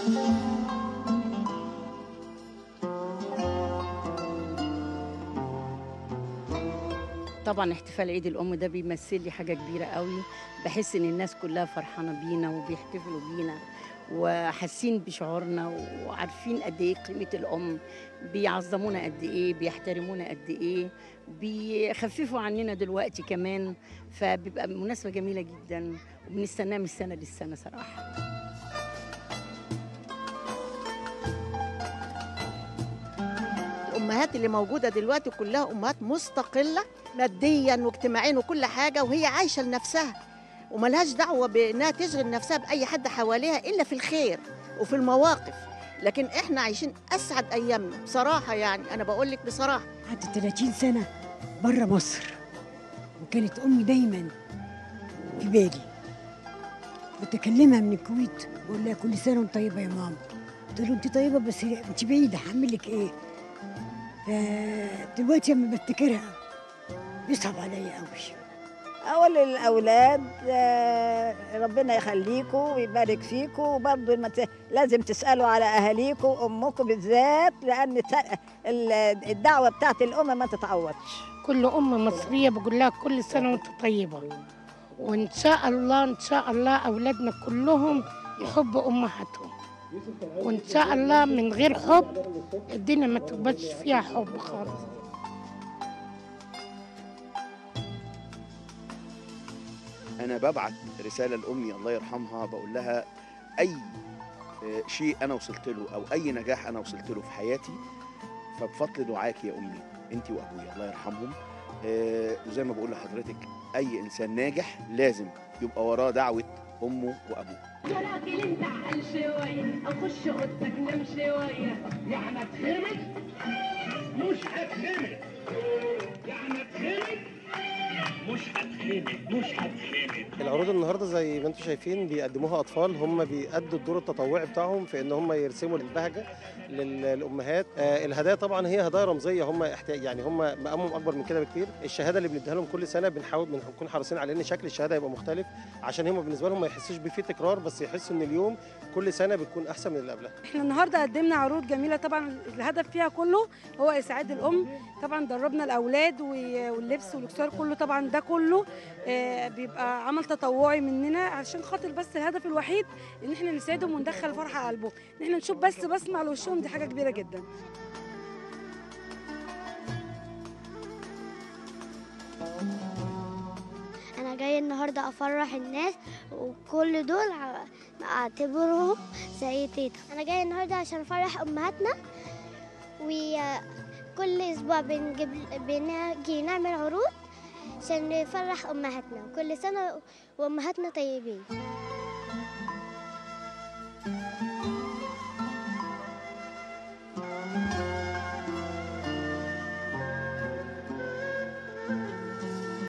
طبعا احتفال عيد الام ده بيمثل لي حاجه كبيره قوي بحس ان الناس كلها فرحانه بينا وبيحتفلوا بينا وحاسين بشعورنا وعارفين قد ايه قيمه الام بيعظمونا قد ايه بيحترمونا قد ايه بيخففوا عننا دلوقتي كمان فبيبقى مناسبه جميله جدا وبنستناها من السنه للسنه صراحه الامهات اللي موجوده دلوقتي كلها امهات مستقله ماديا واجتماعيا وكل حاجه وهي عايشه لنفسها وملهاش دعوه بانها تشغل نفسها باي حد حواليها الا في الخير وفي المواقف لكن احنا عايشين اسعد ايامنا بصراحه يعني انا بقول لك بصراحه قعدت 30 سنة بره مصر وكانت أمي دايما في بالي كنت أكلمها من الكويت بقول لها كل سنة وأنت طيبة يا ماما قلت له أنت طيبة بس أنت بعيدة هعمل لك إيه فدلوقتي لما بفتكرها بيصعب عليا قوي أول الأولاد آه، ربنا يخليكم ويبارك فيكم وبرضه لما ت- لازم تسألوا على أهاليكم وأمكم بالذات لأن ت- ال- الدعوة بتاعت الأم ما تتعوضش كل أم مصرية بقول لها كل سنة وأنت طيبة وإن شاء الله إن شاء الله أولادنا كلهم يحبوا أمهاتهم وإن شاء الله من غير حب الدنيا ما تبقاش فيها حب خالص انا ببعت رساله لامي الله يرحمها بقول لها اي آه، شيء انا وصلت له او اي نجاح انا وصلت له في حياتي فبفضل دعاك يا امي انت وابويا الله يرحمهم آه، وزي ما بقول لحضرتك اي انسان ناجح لازم يبقى وراه دعوه امه وابوه راجل انت عقل شوية اخش اوضتك نام شوية يعني اتخمد مش هتخمد يعني اتخمد مش هتخمد مش هتخمد العروض النهارده زي ما انتم شايفين بيقدموها اطفال هم بيأدوا الدور التطوعي بتاعهم في ان هم يرسموا البهجه لل- للامهات آه، الهدايا طبعا هي هدايا رمزيه هم احتياج يعني هم مقامهم اكبر من كده بكتير الشهاده اللي بنديها لهم كل سنه بنحاول بنكون حريصين على ان شكل الشهاده يبقى مختلف عشان هم بالنسبه لهم ما يحسوش بفيه تكرار بس يحسوا ان اليوم كل سنه بتكون احسن من اللي قبلها احنا النهارده قدمنا عروض جميله طبعا الهدف فيها كله هو اسعاد الام طبعا دربنا الاولاد و- واللبس والاكسسوار كله طبعا ده كله آه، بيبقى عمل تطوعي مننا عشان خاطر بس الهدف الوحيد ان احنا نساعدهم وندخل فرحه على قلبهم ان احنا نشوف بس بسمه على وشهم دي حاجه كبيره جدا انا جاي النهارده افرح الناس وكل دول ع- اعتبرهم زي تيتا انا جاي النهارده عشان افرح امهاتنا وكل اسبوع بنجيب بنجي نعمل عروض عشان نفرح امهاتنا كل سنه وامهاتنا طيبين